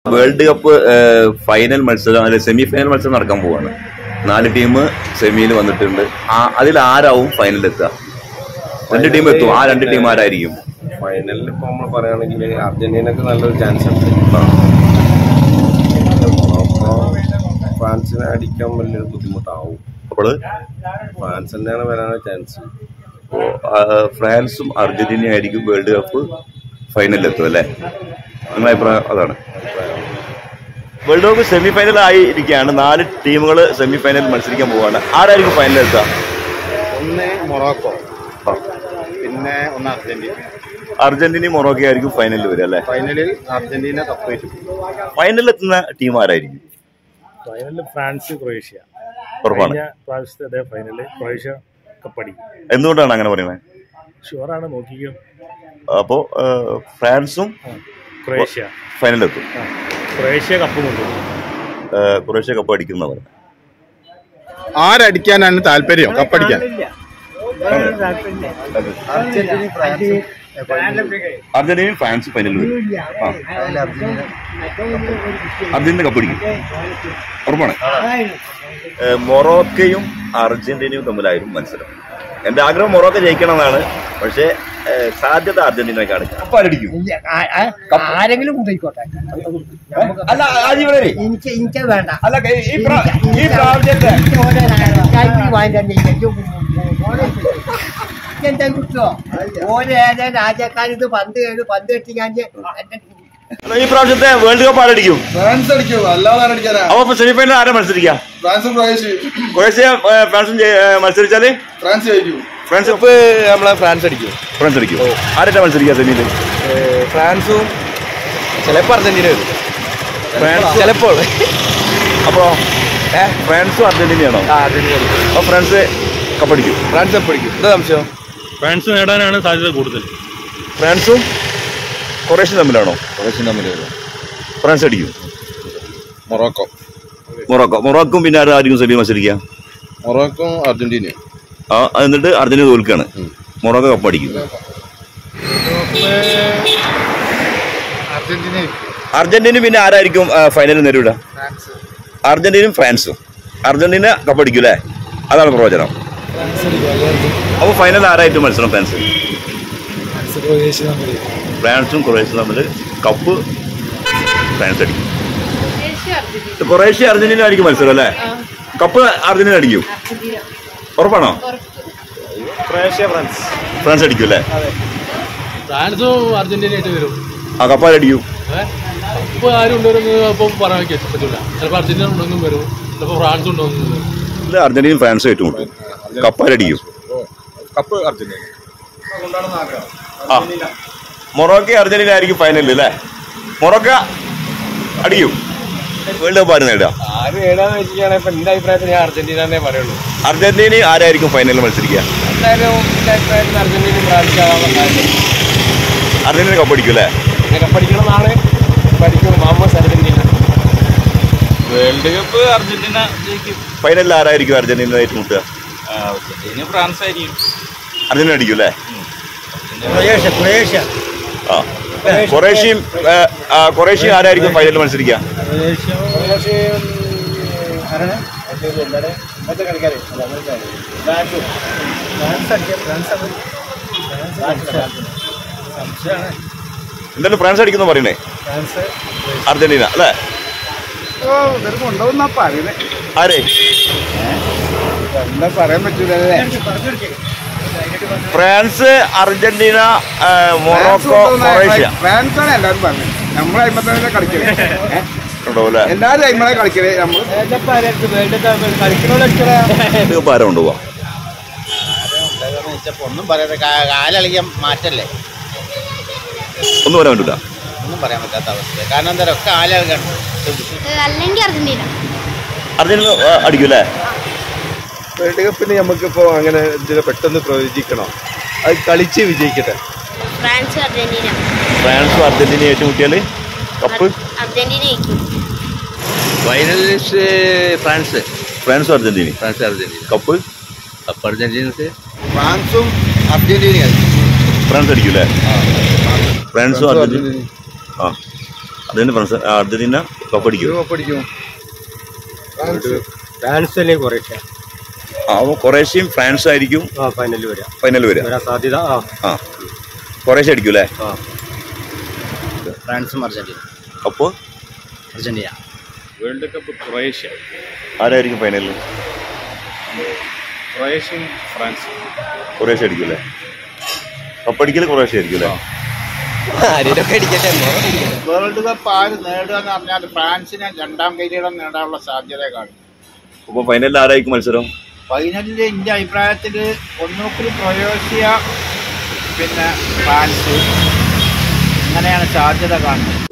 World cup ഏഹ്, final മത്സരം അല്ലെ semi final മത്സരം നടക്കാൻ പോവാണ് നാല് ടീം സെമിയിൽ വന്നിട്ടുണ്ട് ആ അതിൽ ആരാവും ഫൈനലിൽ എത്തുക രണ്ട് ടീം എത്തും ആ രണ്ട് ടീം ആരായിരിക്കും ഫൈനലിൽ ഇപ്പൊ നമ്മൾ പറയുകയാണെങ്കിൽ അർജന്റീനക്ക് നല്ലൊരു ചാൻസ് ഉണ്ട് അപ്പൊ ഫ്രാൻസിനെ അടിക്കാൻ വലിയൊരു ബുദ്ധിമുട്ടാവും അപ്പോൾ ഫ്രാൻസ് തന്നെയാണ് വരാനുള്ള ചാൻസ് ഫ്രാൻസും അർജന്റീനയും ആയിരിക്കും വേൾഡ് കപ്പ് ഫൈനലിൽ എത്തും അല്ലേ നിങ്ങളുടെ അഭിപ്രായം അതാണ് വേൾഡ് കപ്പ് സെമി ഫൈനൽ ആയിരിക്കുകയാണ് നാല് ടീമുകൾ സെമി ഫൈനലിൽ മത്സരിക്കാൻ പോവാണ് ആരായിരിക്കും ഫൈനലിൽ എത്തുക ഒന്ന് മൊറോക്കോ പിന്നെ ഒന്ന് അർജന്റീന അർജന്റീനയും മൊറോക്കോ ആയിരിക്കും ഫൈനലിൽ വരിക അല്ലേ ഫൈനലിൽ അർജന്റീന കപ്പേറ്റും ഫൈനലിൽ എത്തുന്ന ടീം ആരായിരിക്കും ഫൈനലിൽ ഫ്രാൻസ് ക്രൊയേഷ്യ ഉറപ്പാണ് കഴിഞ്ഞ പ്രാവശ്യത്തെ അതേ ഫൈനലിൽ ക്രൊയേഷ്യ കപ്പടിക്കും എന്തുകൊണ്ടാണ് അങ്ങനെ പറയുന്നത് ഷുവറാണ് നോക്കിക്കോ അപ്പോൾ ഫ്രാൻസും ആ, ക്രൊയേഷ്യ ഫൈനലിലെത്തും ആ, ക്രൊയേഷ്യ കപ്പ് കൊണ്ടുപോകും ഏഹ് കുറേശ്ശെ കപ്പ് അടിക്കുന്ന പറയുന്നത് ആരടിക്കാനാണ് താല്പര്യം കപ്പടിക്കാൻ അർജന്റീനയും ഫ്രാൻസ് ഫൈനലിൽ വരും ആ അർജന്റീന കപ്പടിക്കും ഉറപ്പാണ് ഏഹ് മൊറോക്കയും അർജന്റീനയും തമ്മിലായിരുന്നു മത്സരം എന്റെ ആഗ്രഹം മൊറോക്ക ജയിക്കണം എന്നാണ് പക്ഷേ ഏഹ് സാധ്യത അർജന്റീനക്കാണ് കപ്പ് ആരടിക്കും ആരെങ്കിലും കൊണ്ടുപോയിക്കോട്ടെ അല്ല ആജീവനേ എനിക്ക് എനിക്ക് വേണ്ട അല്ല ഈ പ്രാ- ഈ പ്രാവശ്യത്തെ എനിക്ക് ഓരോ രാജാക്കാർക്ക് വാങ്ങിക്കാൻ എന്താ കിട്ടോ ഓരോ ഏതോ രാജാക്കാർ ഇത് പന്ത് കേട് പന്ത് കെട്ടിക്കാൻ അല്ല, ഈ പ്രാവശ്യത്തെ വേൾഡ് കപ്പ് ആരടിക്കും ഫ്രാൻസ് അടിക്കും അല്ലാതെ ആരടിക്കാനാ അപ്പൊ സെമിഫൈനൽ ആരാ മത്സരിക്കുക ഫ്രാൻസും ക്രൊയേഷ്യ ക്രൊയേഷ്യ ഏഹ്, ഫ്രാൻസും ജയി- ഏഹ്, മത്സരിച്ചാല് ഫ്രാൻസ് ജയിക്കും ഫ്രാൻസ് ഇപ്പൊ നമ്മളെ ഫ്രാൻസ് അടിക്കും ഫ്രാൻസ് അടിക്കും ആരാ മത്സരിക്കുക സെമിയിൽ ഫ്രാൻസും ചിലപ്പോ അർജന്റീന വരും ഫ്രാൻസ് ചിലപ്പോൾ അപ്പോ ഫ്രാൻസും അർജന്റീനയാണോ അർജന്റീന വരും. അപ്പൊ ഫ്രാൻസ് കപ്പടിക്കും ഫ്രാൻസ് എപ്പോൾ അടിക്കും എന്താ സംശയം ഫ്രാൻസ് നേടാനാണ് സാധ്യത കൂടുതൽ ഫ്രാൻസും ക്രൊയേഷ്യയും തമ്മിലാണോ ക്രൊയേഷ്യ തമ്മിൽ വരും ഫ്രാൻസ് അടിക്കും മൊറോക്കോ മൊറോക്കോ മൊറോക്കും പിന്നെ ആരും ആയിരിക്കും സെമി മത്സരിക്കുക മൊറോക്കോ അർജന്റീന ആ എന്നിട്ട് അർജന്റീന തോൽക്കാണ് മൊറോക്കോ കപ്പടിക്കും അർജന്റീന അർജന്റീന പിന്നെ ആരായിരിക്കും ഫൈനലിൽ നേരിടുക അർജന്റീനയും ഫ്രാൻസും അർജന്റീന കപ്പടിക്കും അല്ലേ അതാണ് പ്രവചനം അപ്പോൾ ഫൈനൽ ആരായിട്ട് മത്സരം ഫ്രാൻസ് ഫ്രാൻസും ക്രൊയേഷ്യയും തമ്മിൽ കപ്പ് ഫ്രാൻസ് അടിക്കും ക്രൊയേഷ്യ അർജന്റീന ആയിരിക്കും മത്സരം അല്ലേ കപ്പ് അർജന്റീന അടിക്കും ഉറപ്പാണോ ക്രൊയേഷ്യ ഫ്രാൻസ് ഫ്രാൻസ് അടിക്കും അല്ലേ ഫ്രാൻസും അർജന്റീനയായിട്ട് വരും ആ കപ്പ് ആരടിക്കും ഇപ്പോൾ ആരും ഉണ്ടോന്ന് അപ്പം പറയാൻ പറ്റില്ല ചിലപ്പോൾ അർജന്റീന ഉണ്ടെന്നും വരും ചിലപ്പോൾ ഫ്രാൻസ് ഉണ്ടോന്നും വരും ഇത് അർജന്റീനയും ഫ്രാൻസും ഏറ്റുമുട്ടും കപ്പ് ആരടിക്കും കപ്പ് അർജന്റീന ആ മൊറോക്ക അർജന്റീന ആയിരിക്കും ഫൈനലിൽ അല്ലേ മൊറോക്ക അടിക്കും വേൾഡ് കപ്പ് ആര് നേടുക ആരും ഏതാന്ന് വെച്ചിട്ടാണെങ്കിൽ ഇപ്പൊ എന്റെ അഭിപ്രായത്തിൽ ഞാൻ അർജന്റീന എന്നേ പറയുള്ളൂ അർജന്റീന ആരായിരിക്കും ഫൈനലിൽ മത്സരിക്കുക എന്തായാലും എന്റെ അഭിപ്രായത്തിൽ അർജന്റീനയും ഫ്രാൻസ് ആവാൻ സാധ്യത അർജന്റീന കപ്പടിക്കും അല്ലേ പിന്നെ കപ്പടിക്കണം എന്നാണ് പഠിക്കും മാമസ് അർജന്റീന വേൾഡ് കപ്പ് അർജന്റീന ജയിക്കും ഫൈനലിൽ ആരായിരിക്കും അർജന്റീന ഏറ്റുമുട്ടുക അർജന്റീന ഫ്രാൻസ് ആയിരിക്കും അർജന്റീന അടിക്കും അല്ലേ ക്രൊയേഷ്യ ക്രൊയേഷ്യ ആ കൊറേഷ്യയും ഏ, ആ, കൊറേഷ്യയും ആരായിരിക്കും ഫൈനലിൽ മത്സരിക്കുക എന്തായാലും ഫ്രാൻസ് അടിക്കുന്നു പറയണേ അർജന്റീന അല്ലേ കൊണ്ടുപോകുന്ന പറയുന്നത് ആരേ എന്താ പറയാൻ പറ്റൂലല്ലേ ഫ്രാൻസ് അർജന്റീന ഏ, മൊറോക്കോ കൊറേഷ്യ ഫ്രാൻസ് ആണ് എല്ലാവരും പറഞ്ഞത് നമ്മൾ അയിമത്തന്നെ കളിക്കല് ഏ? ഉണ്ടോ അല്ലേ എല്ലാവരും അയിമളെ കളിക്കല് നമ്മൾ വേൾഡ് കപ്പ് ആരാ കൊണ്ടുപോവാ ഒന്നും പറയാതെ കാലളിക്കാൻ മാറ്റല്ലേ ഒന്നും പറയാൻ പറ്റൂല ഒന്നും പറയാൻ പറ്റാത്ത അവസ്ഥ കാരണം എന്താ ഒക്കെ ആലളിക്കാൻ അല്ലെങ്കിൽ അർജന്റീന അർജന്റീന ഏ, അടിക്കും അല്ലേ വേൾഡ് കപ്പിന് നമുക്കിപ്പോ അങ്ങനെ ഇതിനെ പെട്ടെന്ന് പ്രവചിക്കണം അത് കളിച്ച് വിജയിക്കട്ടെ ഫ്രാൻസ് അർജന്റീന ഫ്രാൻസും അർജന്റീന ഏറ്റുമുട്ടിയാൽ കപ്പ് അർജന്റീന ജയിക്കും ഫൈനലിസ്റ്റ് ഫ്രാൻസ് ഫ്രാൻസും Argentina France Argentina cup cup അർജന്റീനക്ക് ഫ്രാൻസും അർജന്റീനയും ഫ്രാൻസ് അടിക്കും അല്ലേ ഫ്രാൻസും അർജന്റീന ആ അതിന് ഫ്രാൻസ് അർജന്റീന കപ്പടിക്കും കപ്പടിക്കും ഫ്രാൻസ് അല്ലേ കുറേശ്ശെ ആ അപ്പോൾ കുറേശ്ശയും ഫ്രാൻസ് ആയിരിക്കും ആ ഫൈനലിൽ വരാം ഫൈനൽ വരിക വരാൻ സാധ്യത ആ ആ കുറേശ്ശെ അടിക്കും അല്ലേ ഫ്രാൻസും അർജന്റീന അപ്പോൾ അർജന്റീന വേൾഡ് കപ്പ് ക്രൊയേഷ്യ ആരായിരിക്കും ഫൈനലിൽ ക്രൊയേഷ്യയും ഫ്രാൻസും കുറേശ്ശെ അടിക്കും അല്ലേ കപ്പടിക്കൽ കുറേശ്ശെ ആയിരിക്കും അല്ലേ വേൾഡ് കപ്പ് ആര് നേടുക എന്ന് പറഞ്ഞാൽ ഫ്രാൻസിന് രണ്ടാം കിരീടം നേടാനുള്ള സാധ്യത കാണും അപ്പോൾ ഫൈനലിൽ ആരായിരിക്കും മത്സരം ഫൈനലിൽ എൻ്റെ അഭിപ്രായത്തിൽ ഒന്നുകൂടി ക്രൊയേഷ്യ പിന്നെ ഫ്രാൻസ് ഇങ്ങനെയാണ് സാധ്യത കാണുന്നത്